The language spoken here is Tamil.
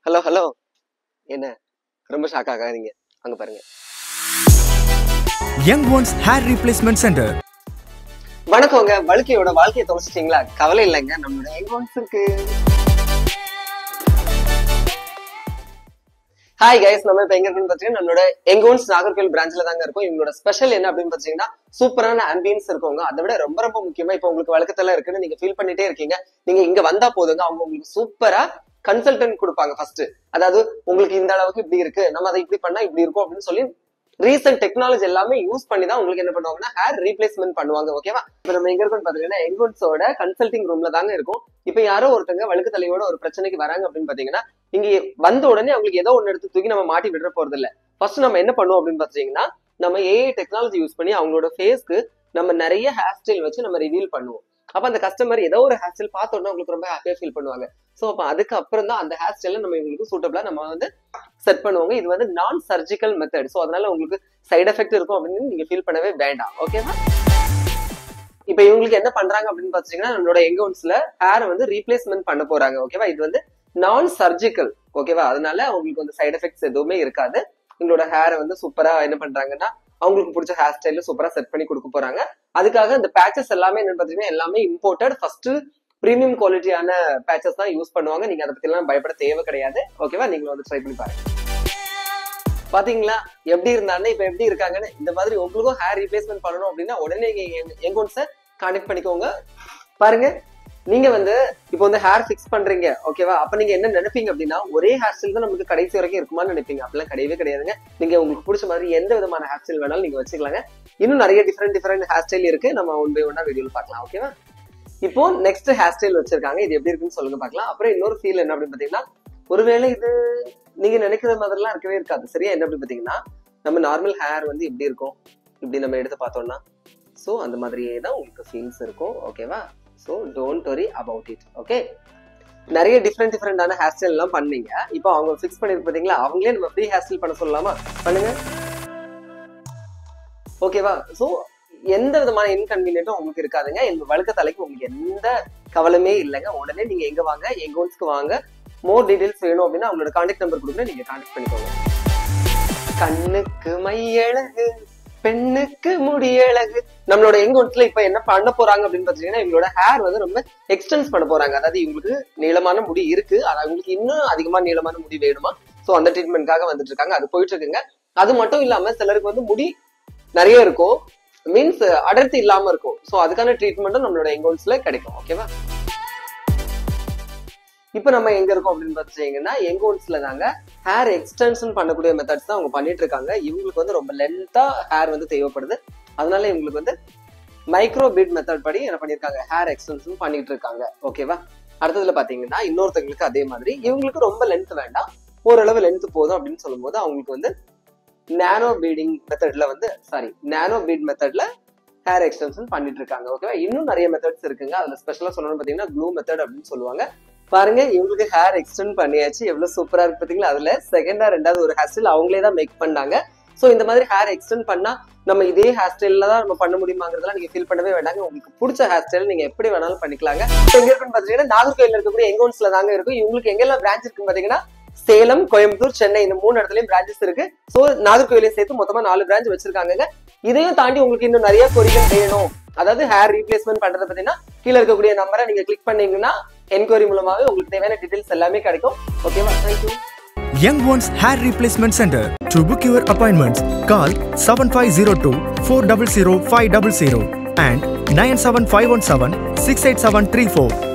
ஹலோ ஹலோ என்ன ரொம்ப ஷாக் ஆகாதீங்க அங்க பாருங்க Young Ones Hair Replacement Center. வணக்கங்க வழுக்கையோட வாழ்க்கையை தொலைச்சிட்டீங்களா கவலை இல்லைங்க நம்மளோட எங்கோன்ஸ் இருக்கு ஹாய் கைஸ் நம்ம இப்ப எங்க இருக்குன்னு பாத்தீங்கன்னா நம்மளோட எங்கோன்ஸ் நாகர்கோவில் பிரான்ச்ல தாங்க இருக்கும் இவங்களோட ஸ்பெஷல் என்ன அப்படின்னு பாத்தீங்கன்னா சூப்பரான ஆம்பியன்ஸ் இருக்குங்க அதை விட ரொம்ப ரொம்ப முக்கியமா இப்ப உங்களுக்கு வழக்கத்துல இருக்குன்னு நீங்க ஃபீல் பண்ணிட்டே இருக்கீங்க நீங்க இங்க வந்தா போதுங்க அவங்க உங்களுக்கு சூப்பரா கன்சல்டன்ட் கொடுப்பாங்க ஃபர்ஸ்ட் அதாவது உங்களுக்கு இந்த அளவுக்கு இப்படி இருக்கு நம்ம அதை இப்படி பண்ணா இப்படி இருக்கும் அப்படின்னு சொல்லி ரீசெண்ட் டெக்னாலஜி எல்லாமே யூஸ் பண்ணி தான் உங்களுக்கு என்ன பண்ணுவாங்கன்னா ஹேர் ரீப்ளேஸ்மெண்ட் பண்ணுவாங்க ஓகேவா இப்ப நம்ம எங்க இருக்கோம்னு பாத்தீங்கன்னா எங்கோட்ஸோட கன்சல்டிங் ரூம்ல தாங்க இருக்கும் இப்ப யாரோ ஒருத்தங்க வழுக்கு தலையோட ஒரு பிரச்சனைக்கு வராங்க அப்படின்னு பாத்தீங்கன்னா இங்க வந்த உடனே அவங்களுக்கு ஏதோ ஒண்ணு எடுத்து தூக்கி நம்ம மாட்டி விடுற போறது இல்ல ஃபர்ஸ்ட் நம்ம என்ன பண்ணுவோம் அப்படின்னு பாத்தீங்கன்னா நம்ம ஏஐ டெக்னாலஜி யூஸ் பண்ணி அவங்களோட ஃபேஸ்க்கு நம்ம நிறைய ஹேர் ஸ்டைல் வச்சு நம்ம ரிவீல் பண்ணுவோம் அப்ப அந்த கஸ்டமர் ஏதோ ஒரு ஹேர் ஸ்டைல் பார்த்த உடனே உங்களுக்கு ரொம்ப ஹாப்பியா ஃபீல் பண்ணுவாங்க சோ அப்ப அதுக்கு அப்புறம் தான் அந்த ஹேர் ஸ்டைல நம்ம இவங்களுக்கு சூட்டபிளா நம்ம வந்து செட் பண்ணுவாங்க இது வந்து நான் சர்ஜிக்கல் மெத்தட் ஸோ அதனால உங்களுக்கு சைடு எஃபெக்ட் இருக்கும் அப்படின்னு நீங்க ஃபீல் பண்ணவே வேண்டாம் ஓகேவா இப்ப இவங்களுக்கு என்ன பண்றாங்க அப்படின்னு பாத்தீங்கன்னா நம்மளோட எங்கவுன்ஸ்ல ஹேர் வந்து ரீப்ளேஸ்மெண்ட் பண்ண போறாங்க ஓகேவா இது வந்து நான் சர்ஜிக்கல் ஓகேவா அதனால உங்களுக்கு வந்து சைடு எஃபெக்ட்ஸ் எதுவுமே இருக்காது உங்களோட ஹேரை வந்து சூப்பரா என்ன பண்றாங்கன்னா அவங்களுக்கு பிடிச்ச ஹேர் ஸ்டைல சூப்பரா செட் பண்ணி கொடுக்க போறாங்க அதுக்காக இந்த பேச்சஸ் எல்லாமே என்னன்னு பாத்தீங்கன்னா எல்லாமே இம்போர்ட்டட் ஃபர்ஸ்ட் பிரீமியம் குவாலிட்டியான பேச்சஸ் தான் யூஸ் பண்ணுவாங்க நீங்க அதை பத்தி எல்லாம் பயப்பட தேவை கிடையாது ஓகேவா நீங்களும் வந்து ட்ரை பண்ணி பாருங்க பாத்தீங்களா எப்படி இருந்தாங்க இப்ப எப்படி இருக்காங்கன்னு இந்த மாதிரி உங்களுக்கும் ஹேர் ரீப்ளேஸ்மெண்ட் பண்ணணும் அப்படின்னா உடனே எங்க ஒன்ஸ கான்டெக்ட் பண்ணிக்கோங்க பாருங்க நீங்க வந்து இப்போ வந்து ஹேர் ஃபிக்ஸ் பண்றீங்க ஓகேவா அப்ப நீங்க என்ன நினைப்பீங்க அப்படின்னா ஒரே ஹேர் ஸ்டைல் தான் நமக்கு கடைசி வரைக்கும் இருக்குமான்னு நினைப்பீங்க அப்படிலாம் கிடையவே கிடையாதுங்க நீங்க உங்களுக்கு பிடிச்ச மாதிரி எந்த விதமான ஹேர் ஸ்டைல் வேணாலும் நீங்க வச்சுக்கலாங்க இன்னும் நிறைய டிஃப்ரெண்ட் டிஃப்ரெண்ட் ஹேர் ஸ்டைல் இருக்கு நம்ம ஒன் பை ஒன்னா வீடியோல பார்க்கலாம் ஓகேவா இப்போ நெக்ஸ்ட் ஹேர் ஸ்டைல் வச்சிருக்காங்க இது எப்படி இருக்குன்னு சொல்லுங்க பார்க்கலாம் அப்புறம் இன்னொரு ஃபீல் என்ன அப்படின்னு பாத்தீங்கன்னா ஒருவேளை இது நீங்க நினைக்கிற மாதிரிலாம் இருக்கவே இருக்காது சரியா என்ன அப்படின்னு பாத்தீங்கன்னா நம்ம நார்மல் ஹேர் வந்து எப்படி இருக்கும் இப்படி நம்ம எடுத்து பார்த்தோம்னா ஸோ அந்த மாதிரியே தான் உங்களுக்கு ஃபீல்ஸ் இருக்கும் ஓகேவா so don't worry about it okay நிறைய டிஃப்ரெண்ட் டிஃப்ரெண்டான ஹேர் ஸ்டைல் எல்லாம் பண்ணீங்க இப்போ அவங்க ஃபிக்ஸ் பண்ணி பாத்தீங்களா அவங்களே நம்ம ஃப்ரீ ஹேர் ஸ்டைல் பண்ண சொல்லலாமா பண்ணுங்க ஓகேவா ஸோ எந்த விதமான இன்கன்வீனியன்ட்டும் உங்களுக்கு இருக்காதுங்க எங்க வழுக்க தலைக்கு உங்களுக்கு எந்த கவலையுமே இல்லைங்க உடனே நீங்க எங்க வாங்க எங்க ஓன்ஸ்க்கு வாங்க மோர் டீடைல்ஸ் வேணும் அப்படின்னா அவங்களோட கான்டாக்ட் நம்பர் கொடுக்குறேன் நீங்க கான்டாக்ட் பண்ணிக்கோங்க கண்ணுக்கு மையழகு பெண்ணுக்கு முடியழகு நம்மளோட எங்க ஒன்ஸ்ல இப்ப என்ன பண்ண போறாங்க அப்படின்னு பாத்தீங்கன்னா இவங்களோட ஹேர் வந்து ரொம்ப எக்ஸ்டென்ஸ் பண்ண போறாங்க அதாவது இவங்களுக்கு நீளமான முடி இருக்கு ஆனா இவங்களுக்கு இன்னும் அதிகமா நீளமான முடி வேணுமா சோ அந்த ட்ரீட்மெண்ட்காக வந்துட்டு இருக்காங்க அது போயிட்டு இருக்குங்க அது மட்டும் இல்லாம சிலருக்கு வந்து முடி நிறைய இருக்கும் மீன்ஸ் அடர்த்தி இல்லாம இருக்கும் சோ அதுக்கான ட்ரீட்மெண்ட்டும் நம்மளோட எங்கோல்ஸ்ல கிடைக்கும் ஓகேவா இப்ப நம்ம எங்க இருக்கோம் அப்படின்னு பாத்தீங்கன்னா எங்கோல்ஸ்ல தாங்க ஹேர் எக்ஸ்டென்ஷன் பண்ணக்கூடிய மெத்தட்ஸ் தான் அவங்க பண்ணிட்டு இருக்காங்க இவங்களுக்கு வந்து ரொம்ப லென்த்தா ஹேர் வந்து தேவைப்படுது அதனால இவங்களுக்கு வந்து மைக்ரோ பீட் மெத்தட் படி என்ன பண்ணிருக்காங்க ஹேர் எக்ஸ்டென்ஷன் பண்ணிட்டு இருக்காங்க ஓகேவா அடுத்ததுல பாத்தீங்கன்னா இன்னொருத்தங்களுக்கு அதே மாதிரி இவங்களுக்கு ரொம்ப லென்த் வேண்டாம் ஓரளவு லென்த் போதும் அப்படின்னு சொல்லும்போது அவங்களுக்கு வந்து நானோ பீடிங் மெத்தட்ல வந்து சாரி நானோ பீட் மெத்தட்ல ஹேர் எக்ஸ்டென்ஷன் பண்ணிட்டு இருக்காங்க ஓகேவா இன்னும் நிறைய மெத்தட்ஸ் இருக்குங்க அதுல ஸ்பெஷலா சொல்லணும்னு பாத்தீங்கன்னா க்ளூ மெத்தட் அப்படின்னு சொல்லுவாங்க பாருங்க இவங்களுக்கு ஹேர் எக்ஸ்டெண்ட் பண்ணியாச்சு எவ்வளவு சூப்பரா இருக்கு பாத்தீங்களா அதுல செகண்டா ரெண்டாவது ஒரு ஹேர் ஸ்டைல் அவங்களே தான் மேக் பண்ணாங்க சோ இந்த மாதிரி ஹேர் எக்ஸ்டெண்ட் பண்ணா நம்ம இதே ஹேர் ஸ்டைல்ல தான் நம்ம பண்ண முடியுமாங்கிறதெல்லாம் நீங்க ஃபீல் பண்ணவே வேண்டாங்க உங்களுக்கு பிடிச்ச ஹேர் ஸ்டைல் நீங்க எப்படி வேணாலும் பண்ணிக்கலாங்க இப்ப எங்க இருக்குன்னு பாத்தீங்கன்னா நாகர்கோயில் இருக்கக்கூடிய எங்கோன்ஸ்ல தாங்க இருக்கும் இவங்களுக்கு எங்கெல்லாம் பிரான்ச் இருக்குன்னு பாத்தீங்கன்னா சேலம் கோயம்புத்தூர் சென்னை இந்த மூணு இடத்துலயும் பிரான்ச்சஸ் இருக்கு சோ நாகர்கோயிலையும் சேர்த்து மொத்தமா நாலு பிரான்ச் வச்சிருக்காங்க இதையும் தாண்டி உங்களுக்கு இன்னும் நிறைய பொறிகள் வேணும் அதாவது ஹேர் ரீப்ளேஸ்மெண்ட் பண்றது பாத்தீங்கன்னா கீழே இருக்கக்கூடிய நம்பரை நீங்க கிளிக் பண்ணீங்கன்னா என்கொயரி மூலமாவே உங்களுக்கு தேவையான டீடைல்ஸ் எல்லாமே கிடைக்கும் ஓகேவா thank you Young Ones Hair Replacement Center. To book your appointments, call 7502 400 500 and 97517 68734.